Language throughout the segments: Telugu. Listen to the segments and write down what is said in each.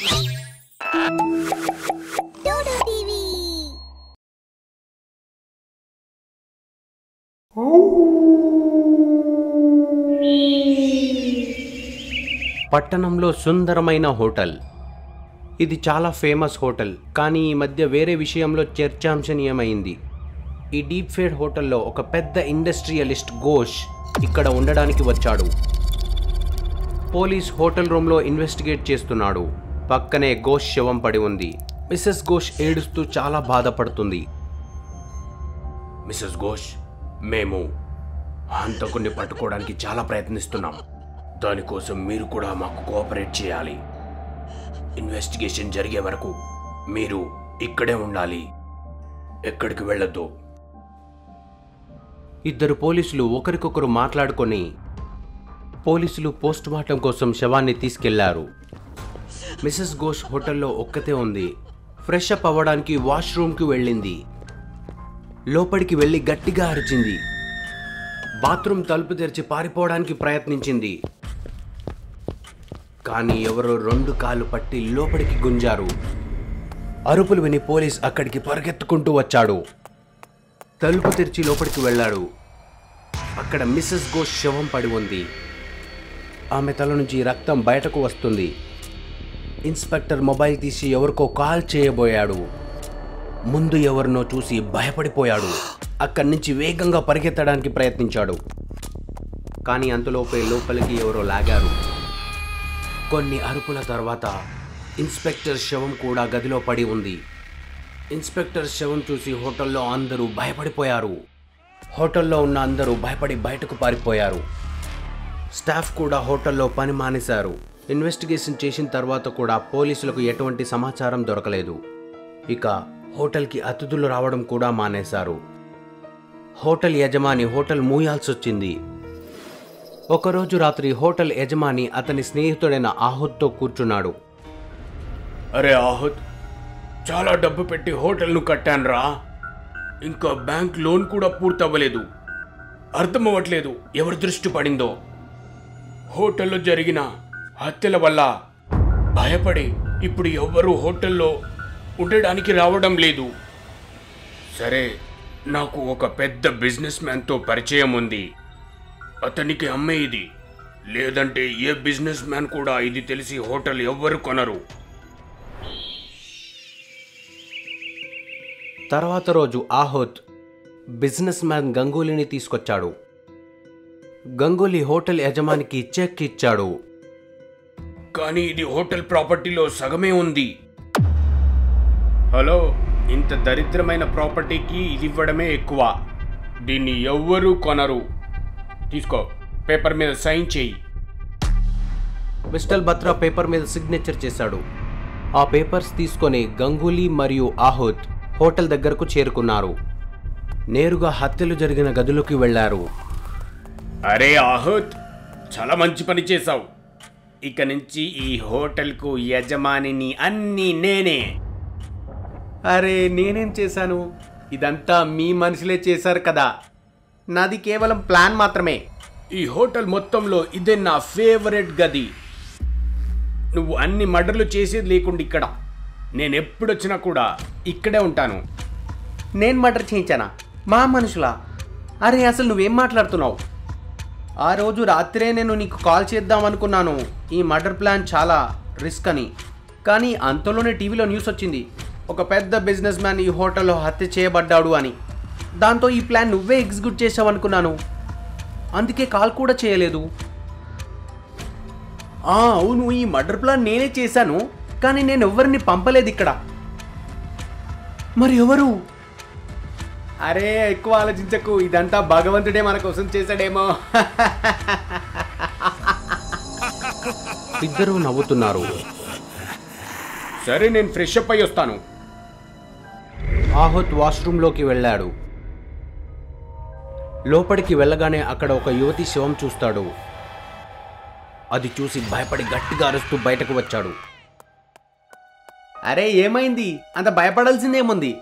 డోడో టీవీ పట్టణంలో సుందరమైన హోటల్ ఇది చాలా ఫేమస్ హోటల్ కానీ ఈ మధ్య వేరే విషయంలో చర్చాంశనీయమైంది ఈ డీప్ ఫేడ్ హోటల్లో ఒక పెద్ద ఇండస్ట్రియలిస్ట్ ఘోష్ ఇక్కడ ఉండడానికి వచ్చాడు పోలీస్ హోటల్ రూమ్లో ఇన్వెస్టిగేట్ చేస్తున్నాడు పక్కనే ఘోష్ శవం పడి ఉంది మిస్సెస్ ఘోష్ ఏడుస్తూ చాలా బాధపడుతుంది మిస్సెస్ ఘోష్ మేము హంతకుణ్ణి పట్టుకోవడానికి చాలా ప్రయత్నిస్తున్నాం దానికోసం మీరు కూడా మాకు కోఆపరేట్ చేయాలి ఇన్వెస్టిగేషన్ జరిగే వరకు మీరు ఇక్కడే ఉండాలి ఎక్కడికి వెళ్ళొద్దు ఇద్దరు పోలీసులు ఒకరికొకరు మాట్లాడుకొని పోలీసులు పోస్ట్ మార్టం కోసం శవాన్ని తీసుకెళ్లారు మిసెస్ ఘోష్ హోటల్లో ఒక్కతే ఉంది ఫ్రెష్ అప్ అవ్వడానికి వాష్రూమ్కి వెళ్ళింది లోపలికి వెళ్ళి గట్టిగా అరిచింది బాత్రూమ్ తలుపు తెరిచి పారిపోవడానికి ప్రయత్నించింది కానీ ఎవరో రెండు కాళ్ళు పట్టి లోపలికి గుంజారు అరుపులు విని పోలీస్ అక్కడికి పరిగెత్తుకుంటూ వచ్చాడు తలుపు తెరిచి లోపలికి వెళ్ళాడు అక్కడ మిస్సెస్ ఘోష్ శవం పడి ఉంది ఆమె తల నుంచి రక్తం బయటకు వస్తుంది ఇన్స్పెక్టర్ మొబైల్ తీసి ఎవరికో కాల్ చేయబోయాడు ముందు ఎవరినో చూసి భయపడిపోయాడు అక్కడి నుంచి వేగంగా పరిగెత్తడానికి ప్రయత్నించాడు కానీ అంతలోపే లోపలికి ఎవరో లాగారు కొన్ని అరుపుల తర్వాత ఇన్స్పెక్టర్ శవం కూడా గదిలో పడి ఉంది ఇన్స్పెక్టర్ శవం చూసి హోటల్లో అందరూ భయపడిపోయారు హోటల్లో ఉన్న అందరూ భయపడి బయటకు పారిపోయారు స్టాఫ్ కూడా హోటల్లో పని మానేశారు ఇన్వెస్టిగేషన్ చేసిన తర్వాత కూడా పోలీసులకు ఎటువంటి సమాచారం దొరకలేదు ఇక హోటల్కి అతిథులు రావడం కూడా మానేశారు హోటల్ యజమాని హోటల్ మూయాల్సి వచ్చింది ఒకరోజు రాత్రి హోటల్ యజమాని అతని స్నేహితుడైన ఆహుత్తో కూర్చున్నాడు అరే ఆహుత్ చాలా డబ్బు పెట్టి హోటల్ను కట్టానురా ఇంకా బ్యాంక్ లోన్ కూడా పూర్తవ్వలేదు అర్థమవ్వట్లేదు ఎవరి దృష్టి పడిందో హోటల్లో జరిగిన హత్యల వల్ల భయపడి ఇప్పుడు ఎవ్వరూ హోటల్లో ఉండడానికి రావడం లేదు సరే నాకు ఒక పెద్ద బిజినెస్ మ్యాన్తో పరిచయం ఉంది అతనికి అమ్మే ఇది లేదంటే ఏ బిజినెస్ మ్యాన్ కూడా ఇది తెలిసి హోటల్ ఎవ్వరు కొనరు తర్వాత రోజు ఆహోత్ బిజినెస్ మ్యాన్ గంగూలీని తీసుకొచ్చాడు గంగూలీ హోటల్ యజమానికి చెక్ ఇచ్చాడు కానీ ఇది హోటల్ ప్రాపర్టీలో సగమే ఉంది హలో ఇంత దరిద్రమైన ప్రాపర్టీకి ఇది ఇవ్వడమే ఎక్కువ దీన్ని ఎవ్వరూ కొనరు తీసుకో పేపర్ మీద సైన్ చేయి మిస్టర్ బత్రా పేపర్ మీద సిగ్నేచర్ చేశాడు ఆ పేపర్స్ తీసుకొని గంగూలీ మరియు ఆహుత్ హోటల్ దగ్గరకు చేరుకున్నారు నేరుగా హత్యలు జరిగిన గదిలోకి వెళ్లారు అరే ఆహుత్ చాలా మంచి పని చేశావు ఇక నుంచి ఈ హోటల్కు యజమానిని అన్నీ నేనే అరే నేనేం చేశాను ఇదంతా మీ మనుషులే చేశారు కదా నాది కేవలం ప్లాన్ మాత్రమే ఈ హోటల్ మొత్తంలో ఇదే నా ఫేవరెట్ గది నువ్వు అన్ని మర్డర్లు చేసేది లేకుండా ఇక్కడ నేను ఎప్పుడొచ్చినా కూడా ఇక్కడే ఉంటాను నేను మర్డర్ చేయించానా మా మనుషులా అరే అసలు నువ్వేం మాట్లాడుతున్నావు ఆ రోజు రాత్రే నేను నీకు కాల్ చేద్దాం అనుకున్నాను ఈ మర్డర్ ప్లాన్ చాలా రిస్క్ అని కానీ అంతలోనే టీవీలో న్యూస్ వచ్చింది ఒక పెద్ద బిజినెస్ మ్యాన్ ఈ హోటల్లో హత్య చేయబడ్డాడు అని దాంతో ఈ ప్లాన్ నువ్వే ఎగ్జిక్యూట్ చేసావు అనుకున్నాను అందుకే కాల్ కూడా చేయలేదు ఆ, అవును ఈ మర్డర్ ప్లాన్ నేనే చేశాను కానీ నేను ఎవరిని పంపలేదు ఇక్కడ మరి ఎవరు అరే ఎక్కువ ఆలోచించకు ఇదంతా భగవంతుడే మన కోసం చేశాడేమో ఇద్దరు నవ్వుతున్నారు సరే నేను ఫ్రెష్ అప్ అయి వస్తాను ఆహుత్ వాష్రూమ్లోకి వెళ్ళాడు లోపలికి వెళ్ళగానే అక్కడ ఒక యువతి శవం చూస్తాడు అది చూసి భయపడి గట్టిగా అరుస్తూ బయటకు వచ్చాడు అరే ఏమైంది అంత భయపడాల్సిందేముంది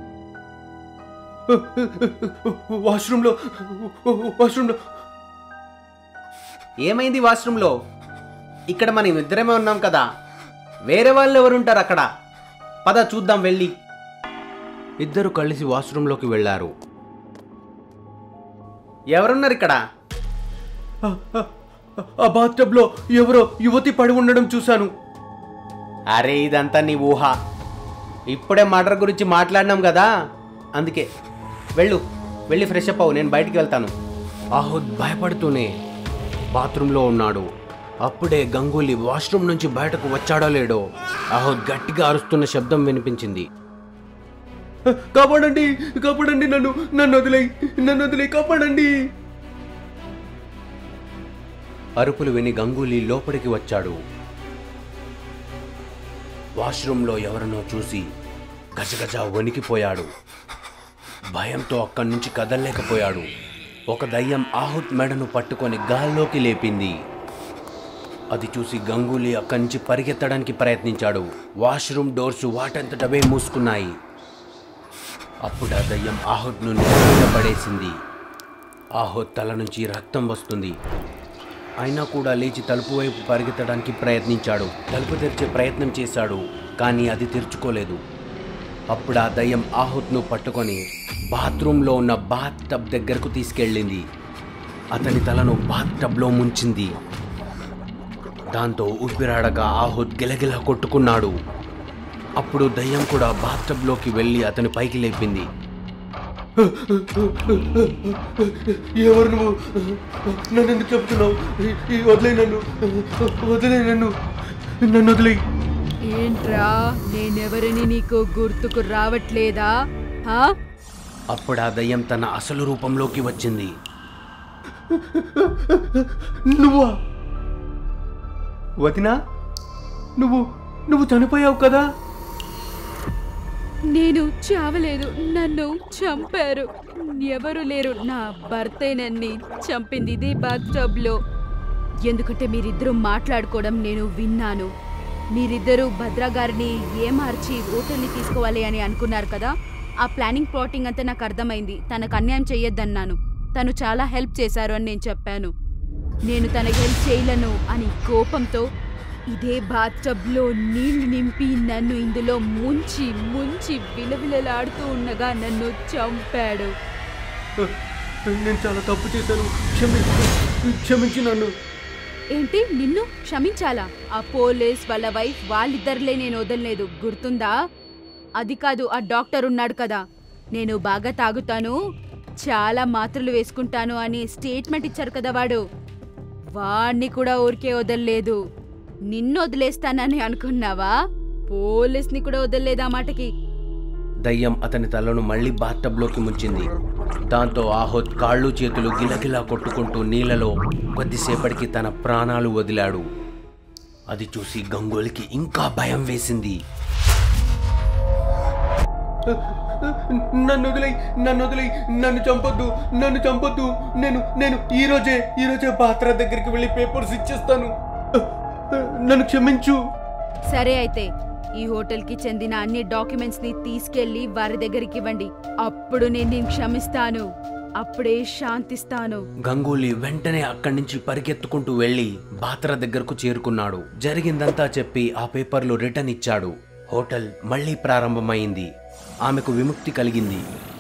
వాష్రూమ్లో వాష్రూమ్లో ఏమైంది వాష్రూమ్లో ఇక్కడ మనం ఇద్దరమే ఉన్నాం కదా వేరే వాళ్ళు ఎవరుంటారు అక్కడ పద చూద్దాం వెళ్ళి ఇద్దరు కలిసి వాష్రూంలోకి వెళ్ళారు ఎవరున్నారు ఇక్కడ ఆ బాత్టబ్లో ఎవరో యువతి పడి ఉండడం చూశాను అరే ఇదంతా నీ ఊహ ఇప్పుడే మర్డర్ గురించి మాట్లాడినాం కదా అందుకే వెళ్ళు వెళ్ళి ఫ్రెష్ అప్ అవ్వు నేను బయటికి వెళ్తాను ఆహుద్ భయపడుతూనే బాత్రూంలో ఉన్నాడు అప్పుడే గంగూలీ వాష్రూమ్ నుంచి బయటకు వచ్చాడో లేడో ఆహుద్ గట్టిగా అరుస్తున్న శబ్దం వినిపించింది కాపాడండి కాపాడండి నన్ను నన్ను వదిలే నన్ను వదిలే కాపాడండి అరుపులు విని గంగూలీ లోపలికి వచ్చాడు వాష్రూంలో ఎవరినో చూసి గజగజ వణికిపోయాడు భయంతో అక్కడి నుంచి కదలలేకపోయాడు ఒక దయ్యం ఆహుత్ మెడను పట్టుకొని గాల్లోకి లేపింది అది చూసి గంగూలీ అక్కడి నుంచి పరిగెత్తడానికి ప్రయత్నించాడు వాష్రూమ్ డోర్స్ వాటంతటవే మూసుకున్నాయి అప్పుడు ఆ దయ్యం ఆహుత్ను నేల పడేసింది ఆహుత్ తల నుంచి రక్తం వస్తుంది అయినా కూడా లేచి తలుపు వైపు పరిగెత్తడానికి ప్రయత్నించాడు తలుపు తెరిచే ప్రయత్నం చేశాడు కానీ అది తెరుచుకోలేదు అప్పుడు ఆ దయ్యం ఆహుత్ను పట్టుకొని బాత్రూంలో ఉన్న బాత్ టబ్ దగ్గరకు తీసుకెళ్ళింది అతని తలను బాత్ టబ్లో ముంచింది దాంతో ఊపిరాడక ఆహుత్ గిలగిల కొట్టుకున్నాడు అప్పుడు దయ్యం కూడా బాత్ టబ్లోకి వెళ్ళి అతని పైకి లేపింది ఎవరు నువ్వు నన్ను ఎందుకు చెప్తున్నావు వదిలే నన్ను వదిలే నన్ను నన్ను వదిలే ఏంట్రా నేనెవరిని నీకు గుర్తుకు రావట్లేదా హా? అప్పుడు ఆ దయ్యం తన అసలు రూపంలోకి వచ్చింది నువ్వా వదినా నువ్వు నువ్వు చనిపోయావు కదా నేను చావలేదు నన్ను చంపారు ఎవరు లేరు నా భర్తే నన్ని చంపింది ఇది బాత్ లో ఎందుకంటే మీరిద్దరూ మాట్లాడుకోవడం నేను విన్నాను మీరిద్దరూ భద్రా గారిని ఏమార్చి హోటల్ని తీసుకోవాలి అని అనుకున్నారు కదా ఆ ప్లానింగ్ ప్లాటింగ్ అంతా నాకు అర్థమైంది తనకు అన్యాయం చెయ్యొద్దన్నాను తను చాలా హెల్ప్ చేశారు అని నేను చెప్పాను నేను తనకి హెల్ప్ చేయలను అని కోపంతో ఇదే బాత్టబ్లో నీళ్లు నింపి నన్ను ఇందులో ముంచి ముంచి విలవిలలాడుతూ ఉండగా నన్ను చంపాడు నేను చాలా తప్పు చేశాను క్షమి క్షమించి నన్ను ఏంటి నిన్ను క్షమించాలా ఆ పోలీస్ వాళ్ళ వైఫ్ వాళ్ళిద్దరిలే నేను వదలలేదు గుర్తుందా అది కాదు ఆ డాక్టర్ ఉన్నాడు కదా నేను బాగా తాగుతాను చాలా మాత్రలు వేసుకుంటాను అని స్టేట్మెంట్ ఇచ్చారు కదా వాడు వాణ్ణి కూడా ఊరికే వదలలేదు నిన్ను వదిలేస్తానని అనుకున్నావా పోలీస్ని కూడా వదలలేదు ఆ మాటకి దయ్యం అతని తలను మళ్ళీ బాత్టబ్లోకి ముంచింది దాంతో ఆహోత్ కాళ్ళు చేతులు గిలగిలా కొట్టుకుంటూ నీళ్లలో కొద్దిసేపటికి తన ప్రాణాలు వదిలాడు అది చూసి గంగోలికి ఇంకా భయం వేసింది నన్ను వదిలై నన్ను వదిలై నన్ను చంపొద్దు నన్ను చంపొద్దు నేను నేను ఈ రోజే ఈ రోజే పాత్ర దగ్గరికి వెళ్ళి పేపర్స్ ఇచ్చేస్తాను నన్ను క్షమించు సరే అయితే ఈ హోటల్కి చెందిన అన్ని డాక్యుమెంట్స్ ని తీసుకెళ్లి వారి దగ్గరికి ఇవ్వండి అప్పుడు నేను నిన్ను క్షమిస్తాను అప్పుడే శాంతిస్తాను గంగూలీ వెంటనే అక్కడి నుంచి పరిగెత్తుకుంటూ వెళ్ళి బాత్ర దగ్గరకు చేరుకున్నాడు జరిగిందంతా చెప్పి ఆ పేపర్లు రిటర్న్ ఇచ్చాడు హోటల్ మళ్ళీ ప్రారంభమైంది ఆమెకు విముక్తి కలిగింది